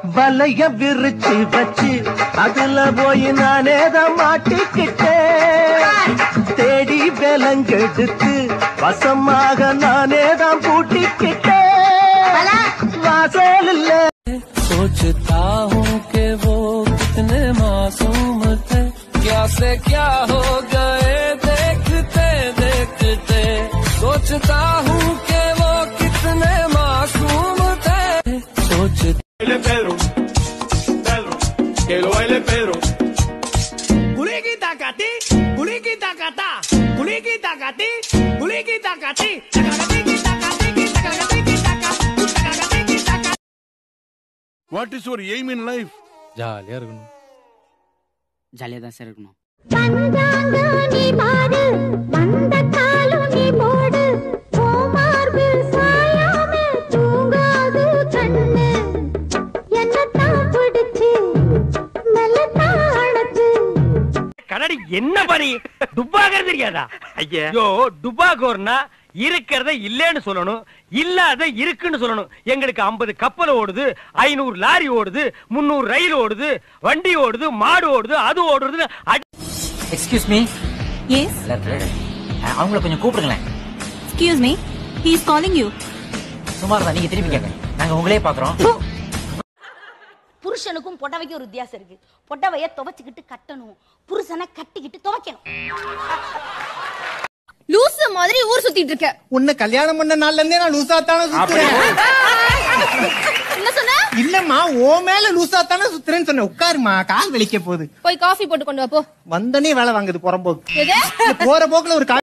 வலைய விரிச்சு வச்சு அதுல போய் நானே தான் மாட்டிக்கிட்டேன் தேடி விலங்கெடுத்து வசமாக நானே தான் பூட்டிக்கிட்டேன் வாசல் இல்ல सोचता हूँ कि वो कितने मासूम थे क्या से क्या हो गए देखते देखते सोचता हूँ कि वो कितने मासूम थे सोचता baile Pedro, Pedro, que lo baile Pedro. Kuliki takati, kuliki takata, kuliki takati, kuliki takati, takatiki takatiki takatiki takatiki takatiki takatiki What is your aim in life? ஜாலியா இருக்கணும் ஜாலியாக தான் சார் இருக்கணும் பஞ்சாங்க நீ பாடு வந்த காலும் நீ போடு கோமார்பு சாயாம தூங்காது கண்ணு என்னத்தான் பிடிச்சு மெல்லத்தான் அணைச்சு கண்ணாடி என்ன பணி துப்பாக்கிறது தெரியாதா ஐயா யோ துப்பாக்கோர்னா இருக்கிறத இல்லைன்னு சொல்லணும் இல்லாத இருக்குன்னு சொல்லணும் எங்களுக்கு 50 கப்பல் ஓடுது ஐநூறு லாரி ஓடுது முந்நூறு ரயில் ஓடுது வண்டி ஓடுது மாடு ஓடுது அது ஓடுறது எக்ஸ்கியூஸ் மீ எஸ் அவங்கள கொஞ்சம் கூப்பிடுங்களேன் excuse me he is calling you சுமார் தான் நீங்க திருப்பி கேட்க நாங்க உங்களே பாக்குறோம் புருஷனுக்கும் புடவைக்கும் ஒரு வித்தியாசம் இருக்கு புடவைய துவைச்சுக்கிட்டு கட்டணும் புருஷனை கட்டிக்கிட்டு துவைக்கணும் லூசு மாதிரி ஊர் சுத்திட்டு இருக்க உன்னை கல்யாணம் பண்ண நாள்ல இருந்தே நான் லூசாத்தானே சுத்துறேன் என்ன சொன்ன இல்லம்மா ஓ மேல லூசாத்தானே சுத்துறேன்னு சொன்னேன் உட்காருமா கால் வலிக்க போகுது போய் காஃபி போட்டு கொண்டு வா போ வந்தனே வேலை வாங்குது புறம்போக்கு எது போற போக்குல ஒரு